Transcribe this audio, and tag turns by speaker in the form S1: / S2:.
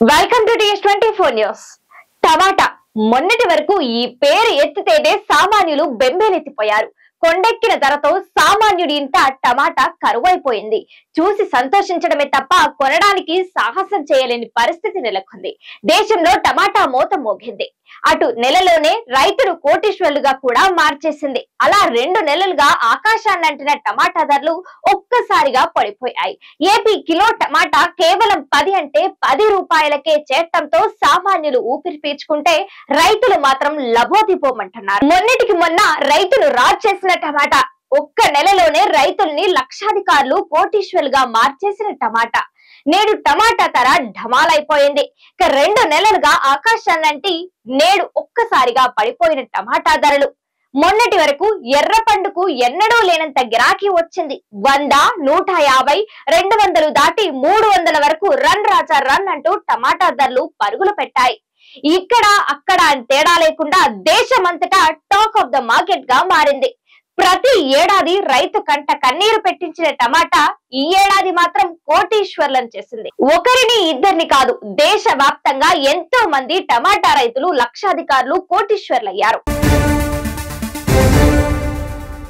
S1: welcome to TS twenty four news tomato మొన్నటి వరకు ఈ పేరు ఎత్తితేనే సామాన్యులు బెంబేలెత్తిపోయారు కొండెక్కిన ధరతో సామాన్యుడి ఇంట టమాటా కరువైపోయింది చూసి సంతోషించడమే తప్ప కొనడానికి సాహసం చేయలేని పరిస్థితి నెలకొంది దేశంలో టమాటా మోత మోగింది అటు నెలలోనే రైతులు కోటీశ్వరులుగా కూడా మార్చేసింది అలా రెండు నెలలుగా ఆకాశాన్ని అంటిన టమాటా ధరలు ఒక్కసారిగా పడిపోయాయి ఏపీ కిలో టమాటా కేవలం పది అంటే పది రూపాయలకే చేరటంతో సామాన్యులు ఊపిరి పీల్చుకుంటే రైతులు మాత్రం లబోదిపోమంటున్నారు మొన్నటికి మొన్న రైతులు రాజ్ చేసిన టమాటా ఒక్క నెలలోనే రైతుల్ని లక్షాధికారులు కోటీశ్వరులుగా మార్చేసిన టమాటా నేడు టమాటా ధర ఢమాలైపోయింది ఇక రెండు నెలలుగా ఆకాశాన్నంటి నేడు ఒక్కసారిగా పడిపోయిన టమాటా ధరలు మొన్నటి వరకు ఎర్ర పండుకు ఎన్నడూ లేనంత గిరాకీ వచ్చింది వంద నూట యాభై రెండు వందలు దాటి మూడు వందల వరకు రన్ రాజా రన్ అంటూ టమాటా ధరలు పరుగులు పెట్టాయి ఇక్కడ అక్కడ అని తేడా లేకుండా దేశమంతటా టాక్ ఆఫ్ ద మార్కెట్ గా మారింది ప్రతి ఏడాది రైతు కంట కన్నీరు పెట్టించిన టమాటా ఈ ఏడాది మాత్రం కోటీశ్వర్లను చేసింది ఒకరిని ఇద్దరిని కాదు దేశ వ్యాప్తంగా ఎంతో మంది టమాటా రైతులు లక్షాధికారులు కోటీశ్వర్లయ్యారు